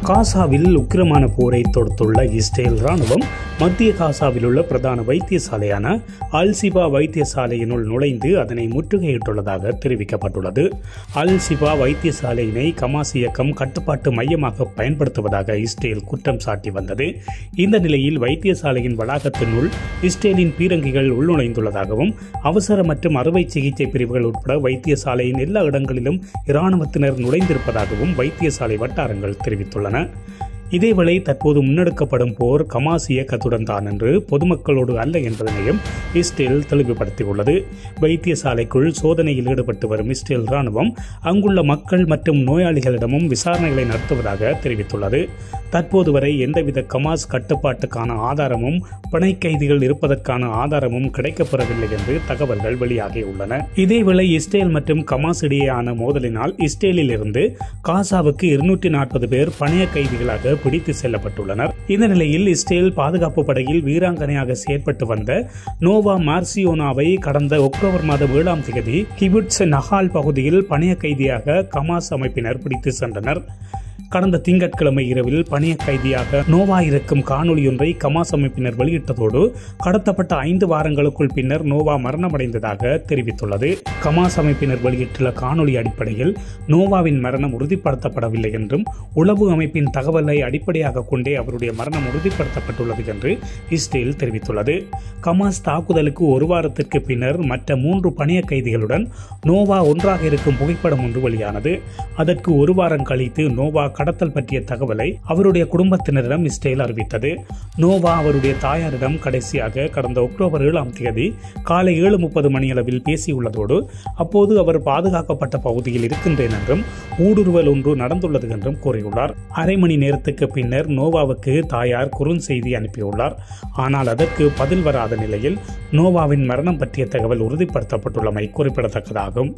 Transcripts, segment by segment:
காசாவில் உக்கிரமான போரை தொடுத்துள்ள இஸ்ரேல் ராணுவம் மத்திய காசாவில் உள்ள பிரதான வைத்தியசாலையான அல்சிபா வைத்தியசாலையினுள் நுழைந்து அதனை முற்றுகையிட்டுள்ளதாக தெரிவிக்கப்பட்டுள்ளது அல்சிபா வைத்தியசாலையினை கமாஸ் இயக்கம் கட்டுப்பாட்டு மையமாக பயன்படுத்துவதாக இஸ்ரேல் குற்றம் சாட்டி வந்தது இந்த நிலையில் வைத்தியசாலையின் வளாகத்தினுள் இஸ்ரேலின் பீரங்கிகள் உள்நுழைந்துள்ளதாகவும் அவசர மற்றும் அறுவை சிகிச்சை பிரிவுகள் உட்பட வைத்தியசாலையின் எல்லா இடங்களிலும் இராணுவத்தினர் நுழைந்திருப்பதாகவும் வைத்தியசாலை வட்டாரங்கள் தெரிவித்துள்ளன இதேவேளை தற்போது முன்னெடுக்கப்படும் போர் கமாஸ் இயக்கத்துடன் தான் என்று பொதுமக்களோடு அல்ல என்பதனையும் இஸ்ரேல் தெளிவுபடுத்தியுள்ளது வைத்தியசாலைக்குள் சோதனையில் ஈடுபட்டு வரும் இஸ்ரேல் ராணுவம் அங்குள்ள மக்கள் மற்றும் நோயாளிகளிடமும் விசாரணைகளை நடத்துவதாக தெரிவித்துள்ளது தற்போது வரை எந்தவித கமாஸ் கட்டுப்பாட்டுக்கான ஆதாரமும் பிணை கைதிகள் இருப்பதற்கான ஆதாரமும் கிடைக்கப்பெறவில்லை என்று தகவல்கள் வெளியாகியுள்ளன இதேவேளை இஸ்ரேல் மற்றும் கமாஸ் இடையேயான மோதலினால் இஸ்ரேலில் இருந்து காசாவுக்கு இருநூற்றி நாற்பது பேர் பணைய கைதிகளாக பிடித்து செல்லப்பட்டுள்ளனர் இந்த நிலையில் இஸ்ரேல் பாதுகாப்பு படையில் வீராங்கனையாக செயற்பட்டு வந்த நோவா மார்சியோனாவை கடந்த அக்டோபர் மாதம் ஏழாம் தேதி கிபுட்ஸ் நஹால் பகுதியில் பணைய கைதியாக கமாஸ் அமைப்பினர் பிடித்து சென்றனர் கடந்த திங்கட்கிழமை இரவில் பணிய கைதியாக நோவா இருக்கும் காணொலியொன்றை கமாஸ் அமைப்பினர் வெளியிட்டதோடு கடத்தப்பட்ட ஐந்து வாரங்களுக்குள் பின்னர் நோவா மரணமடைந்ததாக தெரிவித்துள்ளது கமாஸ் அமைப்பினர் வெளியிட்டுள்ள காணொலி அடிப்படையில் நோவாவின் மரணம் உறுதிப்படுத்தப்படவில்லை என்றும் உளவு அமைப்பின் தகவலை அடிப்படையாக கொண்டே அவருடைய மரணம் உறுதிப்படுத்தப்பட்டுள்ளது என்று இஸ்ரேல் தெரிவித்துள்ளது கமாஸ் தாக்குதலுக்கு ஒரு வாரத்திற்கு பின்னர் மற்ற மூன்று பணிய கைதிகளுடன் நோவா ஒன்றாக இருக்கும் புகைப்படம் ஒன்று வெளியானது அதற்கு ஒரு வாரம் கழித்து நோவா கடத்தல் பற்றிய தகவலை அவருடைய குடும்பத்தினரிடம் இஸ்ரேல் அறிவித்தது நோவா அவருடைய தாயாரிடம் கடைசியாக கடந்த அக்டோபர் ஏழாம் தேதி காலை ஏழு முப்பது மணியளவில் பேசியுள்ளதோடு அப்போது அவர் பாதுகாக்கப்பட்ட பகுதியில் இருக்கின்றேன் என்றும் ஊடுருவல் ஒன்று நடந்துள்ளது என்றும் கூறியுள்ளார் அரை மணி நேரத்துக்கு பின்னர் நோவாவுக்கு தாயார் குறுஞ்செய்தி அனுப்பியுள்ளார் ஆனால் அதற்கு பதில் வராத நிலையில் நோவாவின் மரணம் பற்றிய தகவல் உறுதிப்படுத்தப்பட்டுள்ளமை குறிப்பிடத்தக்கதாகும்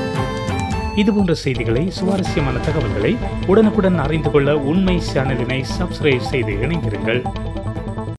இதுபோன்ற செய்திகளை சுவாரஸ்யமான தகவல்களை உடனுக்குடன் அறிந்து கொள்ள உண்மை சேனலினை சப்ஸ்கிரைப் செய்து இணைந்திருங்கள்